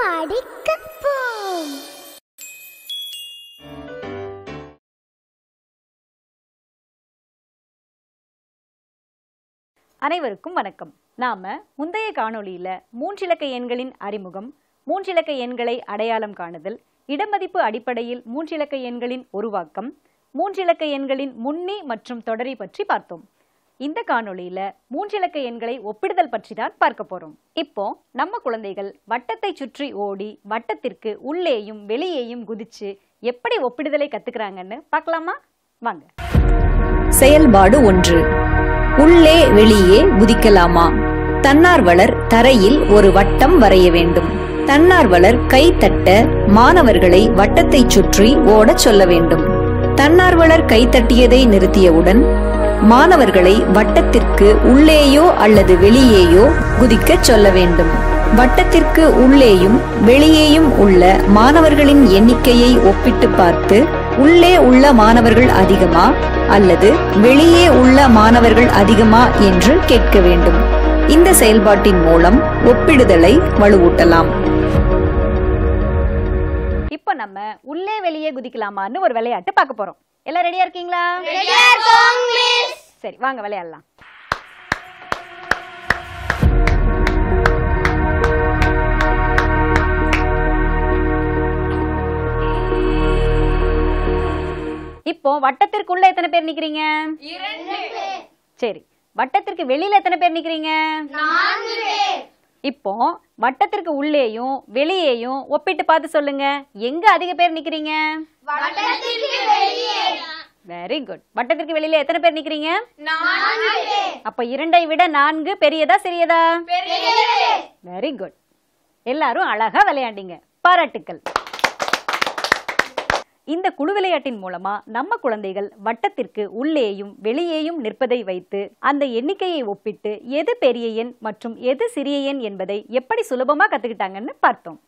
படிக்கப்போம் அனைவருக்கும் வணக்கம் நாம முந்தைய காணொளியில மூன்றிலக்க எண்களின் அறிமுகம் மூன்றிலக்க எண்களை அடையாளம் காணுதல் இடமதிப்பு அடிப்படையில் மூன்றிலக்க எண்களின் உருவாக்கம் மூன்றிலக்க எண்களின் முன்னி மற்றும் தொடரி பற்றி பார்த்தோம் இந்த காணொளியில மூன்றிலக்க எண்களை ஒப்பிடுதல் பற்றி தான் பார்க்க போறோம் இப்போ நம்ம குழந்தைகள் வட்டத்தை சுற்றி ஓடி வட்டத்திற்கு உள்ளேயும் வெளியேயும் குதிச்சு எப்படி ஒப்பிடுதலை கத்துக்கிறாங்கன்னு பார்க்கலாமா வாங்க செயல்பாடு ஒன்று உள்ளே வெளியே குதிக்கலாமா தன்னார்வலர் தரையில் ஒரு வட்டம் வரைய வேண்டும் தன்னார்வலர் கை தட்ட மாணவர்களை வட்டத்தைச் சுற்றி ஓடச் சொல்ல வேண்டும் தன்னார்வலர் கை தட்டியதை நிறுத்தியவுடன் மாணவர்களை வட்டத்திற்கு உள்ளேயோ அல்லது வெளியேயோ குதிக்கச் சொல்ல வேண்டும் வட்டத்திற்கு உள்ளேயும் வெளியேயும் உள்ள மாணவர்களின் எண்ணிக்கையை ஒப்பிட்டு பார்த்து உள்ளே உள்ள மாணவர்கள் அதிகமா அல்லது வெளியே உள்ள மாணவர்கள் அதிகமா என்று கேட்க வேண்டும் இந்த செயல்பாட்டின் மூலம் ஒப்பிடுதலை வலுவூட்டலாம் இப்போ நம்ம உள்ளே வெளியே குதிக்கலாமான்னு ஒரு விளையாட்டு பார்க்க போறோம் எல்லாம் ரெடியா இருக்கீங்களா சரி வாங்க விளையாடலாம் இப்போ வட்டத்திற்குள்ள எத்தனை பேர் நிக்கிறீங்க சரி வட்டத்திற்கு வெளியில எத்தனை பேர் நிக்கிறீங்க இப்போ வட்டத்திற்கு உள்ளேயும் வெளியேயும் ஒப்பிட்டு பார்த்து சொல்லுங்க எங்க அதிக பேர் நிக்கிறீங்க வெரி குட் வட்டத்திற்கு வெளியில எத்தனை பேர் நிக்கிறீங்க அப்ப இரண்டை விட நான்கு பெரியதா சிறியதா வெரி குட் எல்லாரும் அழகா விளையாண்டீங்க பாராட்டுக்கள் இந்த குழு விளையாட்டின் மூலமா நம்ம குழந்தைகள் வட்டத்திற்கு உள்ளேயும் வெளியேயும் நிற்பதை வைத்து அந்த எண்ணிக்கையை ஒப்பிட்டு எது பெரிய எண் மற்றும் எது சிறிய எண் என்பதை எப்படி சுலபமா கத்துக்கிட்டாங்கன்னு பார்த்தோம்